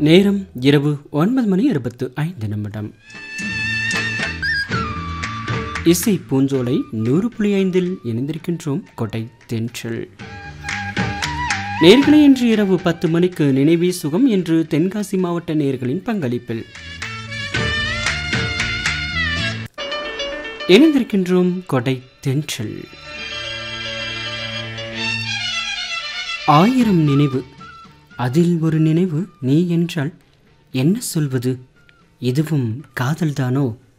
நேரம் இரவு ஒன்பது மணி இருபத்து ஐந்து நிமிடம் இசை பூஞ்சோலை நூறு புள்ளி ஐந்தில் இணைந்திருக்கின்றோம் கொடை தென்றல் நேர்களை இன்று இரவு பத்து மணிக்கு நினைவே சுகம் என்று தென்காசி மாவட்ட நேர்களின் பங்களிப்பில் இணைந்திருக்கின்றோம் கொடை தென்றல் ஆயிரம் நினைவு அதில் ஒரு நினைவு நீ என்றால் என்ன சொல்வது இதுவும் காதல்தானோ